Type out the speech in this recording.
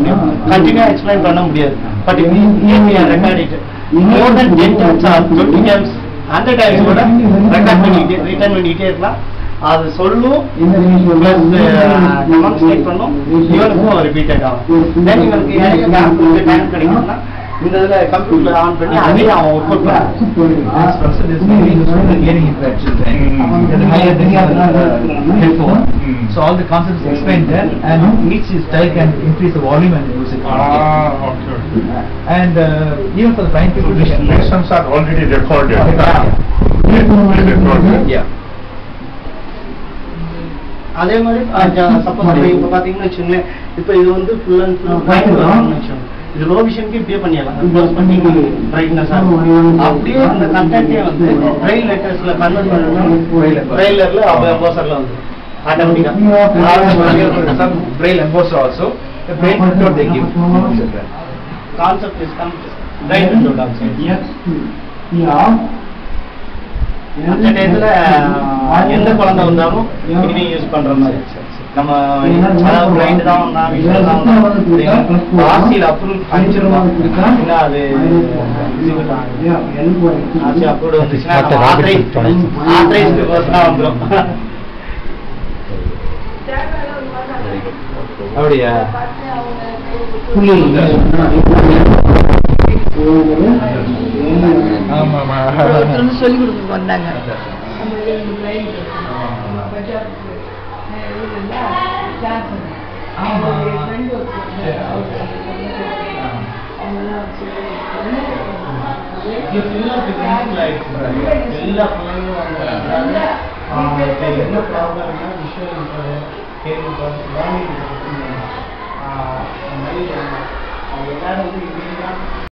முடியும் continue explain பண்ண முடியாது but record it more then ten times or twenty times hundred times கூட record பண்ணிக்கிட்டே ரிட்டர்ன் பண்ணிக்கிட்டே இருக்கலாம் அது சொல்லும் பிளஸ் டெமான்ஸ்ட்ரேட் பண்ணும் இவனுக்கும் ரிப்பீட்டட் ஆகும் தென் இவனுக்கு இடையில கேப் டைம் கிடைக்கும்னா இந்த இதுல கம்ப்யூட்டர் ஆன் பண்ணி அதையும் அவன் ஒர்க் அவுட் பண்ணுவான் This person is very useful in hearing impaired children. Because the higher they are the headphone. So all the concepts explained there and each child can increase the volume and use it. Ah, okay, okay. And uh, even for the blind So people, these they can lessons are already recorded. Yeah. Recorded. Yeah. அதே மாதிரி suppose இப்போ பாத்தீங்கன்னா வச்சுங்களேன் இப்போ இது வந்து full and full bright வச்சுக்கோங்க இது லோ விஷனுக்கு இப்படியே பண்ணிடலாம் க்ளோஸ் பண்ணி பிரைட்னஸ் அப்படியே அந்த கண்டென்ட்டே வந்து பிரைல் லெட்டர்ஸ்ல கன்வெர்ட் பண்ணணும் பிரைலர்ல அப்போசர்ல வந்து ஆட்டோமேட்டிக்கா Some braille embosser also. The braille printout they give. children. Concept is come bright அந்த டயத்துல எந்த குழந்தை வந்தாலும் இனிமே யூஸ் பண்ற மாதிரி நம்ம அதாவது பிளைண்ட் தான் வந்தா விஷுவல் தான் வந்தா ஆர்சியில் அப்ரூவ் அனுப்பிச்சிருக்கோம் ஏன்னா அது ஆர்சி அப்ரூவ் வந்துச்சுன்னா ஆத்ரைஸ் ஆத்ரைஸ் பர்சனா வந்துடும் அப்படியா ஆமாமா ஒருத்தர் வந்து சொல்லி கொடுக்க வந்தாங்க எல்லா பிள்ளைங்களும் வந்து என்ன ப்ராப்ளம்னா விஷுவல் கேள்வி லேர்னிங் எல்லாரும் வந்து இப்படிதான்